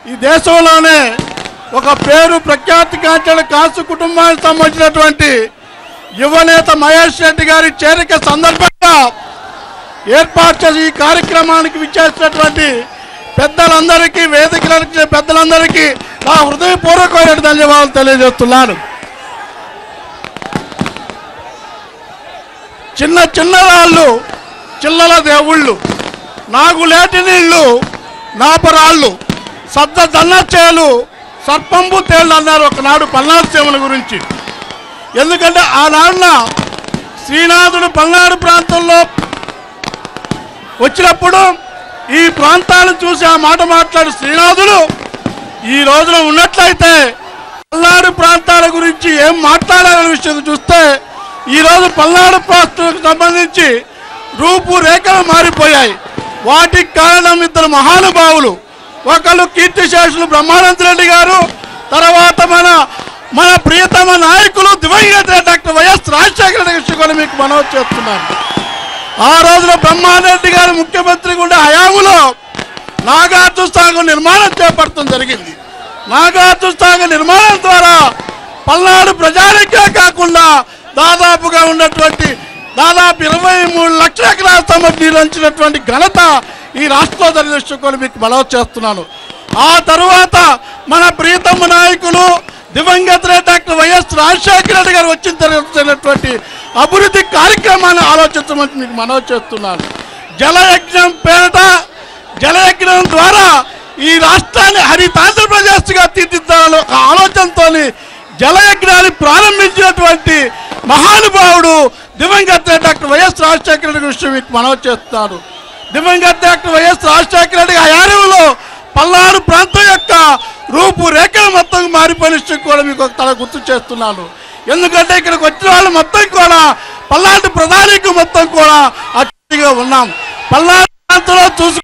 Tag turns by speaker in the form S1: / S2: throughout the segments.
S1: ఈ దేశంలోనే ఒక పేరు ప్రఖ్యాతి కాంచిన కాసు కుటుంబానికి సంబంధించినటువంటి యువనేత మహేష్ రెడ్డి గారి చేరిక సందర్భంగా ఏర్పాటు చేసి ఈ కార్యక్రమానికి విచ్చేసినటువంటి పెద్దలందరికీ వేదికలకు పెద్దలందరికీ నా హృదయపూర్వకమైన ధన్యవాదాలు తెలియజేస్తున్నాను చిన్న చిన్న రాళ్ళు చిల్లల దేవుళ్ళు నాగులేటి నీళ్లు నాపరాళ్ళు సద్ద దన్నచేలు సర్పంబు తేళ్ళు అన్నారు ఒకనాడు పల్నాడు సేవల గురించి ఎందుకంటే ఆనాడున శ్రీనాథుడు పల్నాడు ప్రాంతంలో వచ్చినప్పుడు ఈ ప్రాంతాలు చూసి ఆ మాట మాట్లాడు శ్రీనాథుడు ఈ రోజున ఉన్నట్లయితే పల్నాడు ప్రాంతాల గురించి ఏం మాట్లాడాలనే విషయం చూస్తే ఈ రోజు పల్నాడు ప్రాంతాలకు సంబంధించి రూపురేఖలు మారిపోయాయి వాటికి కారణం ఇద్దరు మహానుభావులు ఒకళ్ళు కీర్తిశేషులు బ్రహ్మానంద రెడ్డి గారు తర్వాత మన మన ప్రియతమ నాయకులు దివంగత డాక్టర్ వైఎస్ రాజశేఖర రెడ్డి విషయం కూడా మీకు మనవి చేస్తున్నాను ఆ రోజున బ్రహ్మారెడ్డి గారు ముఖ్యమంత్రిగా ఉండే హయాములో నాగార్జున సాగర్ నిర్మాణం చేపట్టడం జరిగింది నాగార్జున సాగర్ నిర్మాణం ద్వారా పల్నాడు ప్రజానికే కాకుండా దాదాపుగా ఉన్నటువంటి దాదాపు ఇరవై మూడు లక్షల ఎకరాల సంబంధించినటువంటి ఘనత ఈ రాష్ట్రంలో జరిగిన మీకు మనవి చేస్తున్నాను ఆ తరువాత మన ప్రియతమ నాయకులు దివంగత రెడ్డి డాక్టర్ వైఎస్ రాజశేఖర రెడ్డి గారు వచ్చిన జరిగినటువంటి అభివృద్ధి కార్యక్రమాన్ని ఆలోచించమని మీకు మనవి చేస్తున్నాను జలయజ్ఞం పేరిట జలయజ్ఞం ద్వారా ఈ రాష్ట్రాన్ని హరితాంధ్రప్రదేశ్గా తీర్చిద్దాలని ఒక ఆలోచనతో జలయజ్ఞాన్ని ప్రారంభించినటువంటి మహానుభావుడు దివంగత రెడ్డి డాక్టర్ వైఎస్ రాజశేఖర రెడ్డి విషయం మీకు మనవి చేస్తున్నాను దివంగత డాక్టర్ వైఎస్ రాజశేఖర రెడ్డి హయాంలో పల్నాడు ప్రాంతం యొక్క రూపురేఖలు మొత్తం మారిపోయిన విషయం కూడా మీకు ఒక తల గుర్తు చేస్తున్నాను ఎందుకంటే ఇక్కడికి వచ్చిన వాళ్ళు మొత్తం కూడా పల్నాడు ప్రధానికి మొత్తం కూడా అతిథిగా ఉన్నాం పల్నాడు ప్రాంతంలో చూసు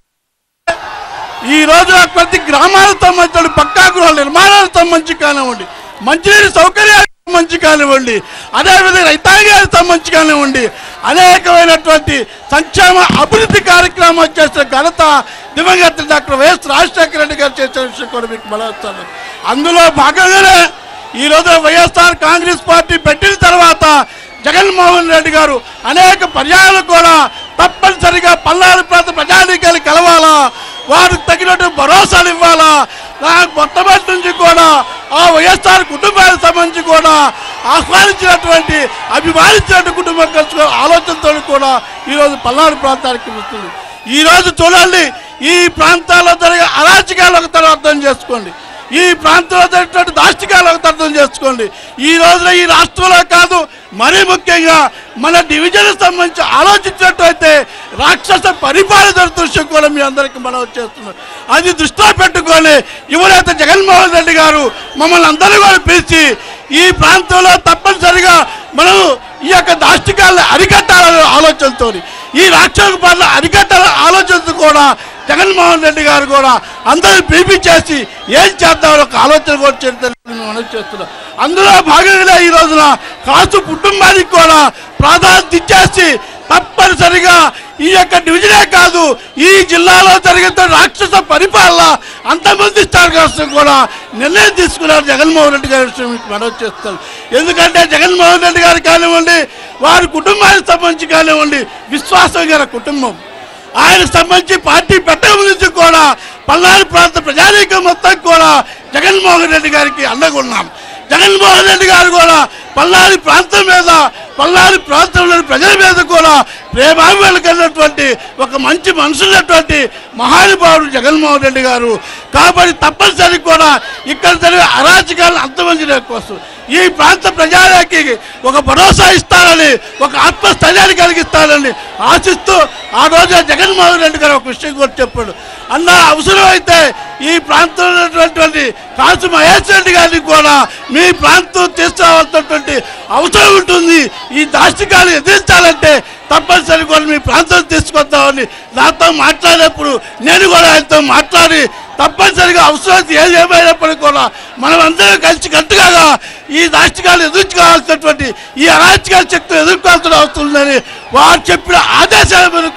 S1: ఈ రోజు ప్రతి గ్రామాలకు సంబంధించిన పక్కా గృహ నిర్మాణాలకు సంబంధించి కానివ్వండి మంచినీటి సౌకర్యాలకు సంబంధించి కానివ్వండి అదేవిధంగా రైతాంగానికి సంబంధించి కానివ్వండి అనేకమైనటువంటి సంక్షేమ అభివృద్ధి కార్యక్రమాలు చేసిన ఘనత దివంగత డాక్టర్ వైఎస్ రాజశేఖర రెడ్డి గారు చేసిన విషయం కూడా మీకు బలవుతాను అందులో భాగంగానే ఈ రోజు వైఎస్ఆర్ కాంగ్రెస్ పార్టీ పెట్టిన తర్వాత జగన్మోహన్ రెడ్డి గారు అనేక పర్యాయాలు కూడా తప్పనిసరిగా పల్నాడు ప్రాంత ప్రజానీకాలు కలవాలా వారికి తగినట్టు భరోసాలు ఇవ్వాలా నాకు మొట్టమొదటి నుంచి కూడా ఆ వైఎస్ఆర్ కుటుంబానికి సంబంధించి కూడా ఆహ్వానించినటువంటి అభిమానించినటువంటి కుటుంబం కలుసుకో ఆలోచనతో కూడా ఈరోజు పల్నాడు ప్రాంతానికి వస్తుంది ఈరోజు చూడండి ఈ ప్రాంతాల్లో జరిగే అరాచకాలు ఒకసారి అర్థం చేసుకోండి ఈ ప్రాంతంలో జరిగినటువంటి దాష్టికాలు ఒకటి అర్థం చేసుకోండి ఈ రోజున ఈ రాష్ట్రంలో కాదు మరీ ముఖ్యంగా మన డివిజన్ సంబంధించి ఆలోచించినట్టయితే రాక్షస పరిపాలన జరుగుతున్న విషయం కూడా మీ అందరికీ మనం చేస్తున్నాం అది దృష్టిలో పెట్టుకొని యువనేత జగన్మోహన్ రెడ్డి గారు మమ్మల్ని అందరూ కూడా పిలిచి ఈ ప్రాంతంలో తప్పనిసరిగా మనం ఈ యొక్క దాష్టికాలను అరికట్టాలనే ఆలోచనతో ఈ రాక్షస పాలన అరికట్టాలనే ఆలోచనతో కూడా జగన్మోహన్ రెడ్డి గారు కూడా అందరూ పిలిపించేసి ఏం చేద్దామని ఒక ఆలోచన కూడా చేస్తారని మనం చేస్తున్నాం అందులో భాగంగా ఈ రోజున కాసు కుటుంబానికి కూడా ప్రాధాన్యత ఇచ్చేసి తప్పనిసరిగా ఈ యొక్క డివిజనే కాదు ఈ జిల్లాలో జరిగిన రాక్షస పరిపాలన అంతమందిస్తారు కోసం కూడా నిర్ణయం తీసుకున్నారు జగన్మోహన్ రెడ్డి గారి విషయం మీకు మనవి చేస్తాను ఎందుకంటే జగన్మోహన్ రెడ్డి గారు కానివ్వండి వారి కుటుంబానికి సంబంధించి కానివ్వండి విశ్వాసం గల కుటుంబం ఆయనకు సంబంధించి పార్టీ పెట్టక నుంచి కూడా పల్నాడు ప్రాంత ప్రజానీకం మొత్తం కూడా జగన్మోహన్ రెడ్డి గారికి అండగున్నాం జగన్మోహన్ రెడ్డి గారు కూడా పల్నాడు ప్రాంతం మీద పల్నాడు ప్రాంతంలోని ప్రజల మీద కూడా ప్రేమాభిమానులు కలిగినటువంటి ఒక మంచి మనసున్నటువంటి మహానుభావుడు జగన్మోహన్ రెడ్డి గారు కాబట్టి తప్పనిసరి కూడా ఇక్కడ జరిగే అరాచకాలను అంతమంది కోసం ఈ ప్రాంత ప్రజలకి ఒక భరోసా ఇస్తారని ఒక ఆత్మస్థైర్యాన్ని కలిగిస్తారని ఆశిస్తూ ఆ రోజు జగన్మోహన్ రెడ్డి గారు ఒక విషయం కూడా చెప్పాడు అన్న అవసరమైతే ఈ ప్రాంతంలో ఉన్నటువంటి కాసు మహేష్ రెడ్డి గారిని కూడా మీ ప్రాంతం తీసుకురావాల్సినటువంటి అవసరం ఉంటుంది ఈ దాష్టికాలు ఎదిరించాలంటే తప్పనిసరి కూడా మీ ప్రాంతం తీసుకొద్దామని నాతో మాట్లాడినప్పుడు నేను కూడా ఆయనతో మాట్లాడి తప్పనిసరిగా అవసరం ఏది ఏమైనప్పటికీ కూడా మనం అందరం కలిసి కట్టుగా ఈ రాష్ట్రాలు ఎదుర్కోవాల్సినటువంటి ఈ అరాచకాల శక్తులు ఎదుర్కోవాల్సిన అవసరం ఉందని వారు చెప్పిన ఆదేశాల మేరకు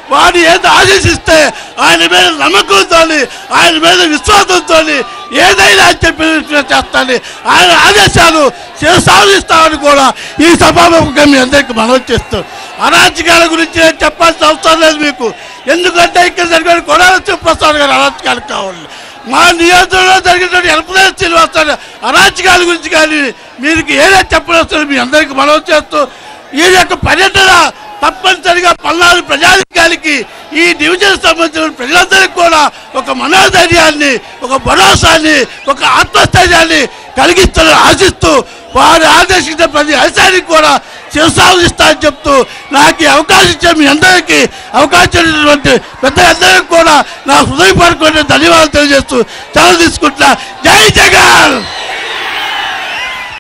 S1: వాడు ఏదో ఆదేశిస్తే ఆయన మీద నమ్మకంతో ఆయన మీద విశ్వాసంతో ఏదైనా చెప్పి చేస్తాను ఆయన ఆదేశాలు సాధిస్తామని కూడా ఈ సభాముఖంగా మీ అందరికీ మనవి చేస్తూ అరాచకాల గురించి నేను చెప్పాల్సిన అవసరం లేదు మీకు ఎందుకంటే ఇక్కడ జరిగిన కొడాల ప్రసాద్ గారు అరాచకాలు కావాలి మా నియోజకవర్గంలో జరిగినటువంటి ఎల్పదేశ్ శ్రీనివాసాలు అరాచకాల గురించి కానీ మీరు ఏదైనా చెప్పలేదు మీ అందరికీ మనవి చేస్తూ ఈ యొక్క పర్యటన తప్పనిసరిగా పల్నాడు ప్రజాధికారికి ఈ డివిజన్ సంబంధించిన ప్రజలందరికీ కూడా ఒక మనోధైర్యాన్ని ఒక భరోసాన్ని ఒక ఆత్మస్థైర్యాన్ని కలిగిస్తారని ఆశిస్తూ వారు ఆదేశించిన ప్రతి అంశానికి కూడా శిరసావధిస్తారని చెప్తూ నాకు ఈ అవకాశం ఇచ్చే మీ అందరికీ అవకాశం ఇచ్చినటువంటి పెద్దలందరికీ కూడా నా హృదయపూర్వకమైన ధన్యవాదాలు తెలియజేస్తూ సెలవు తీసుకుంటున్నా జై జగన్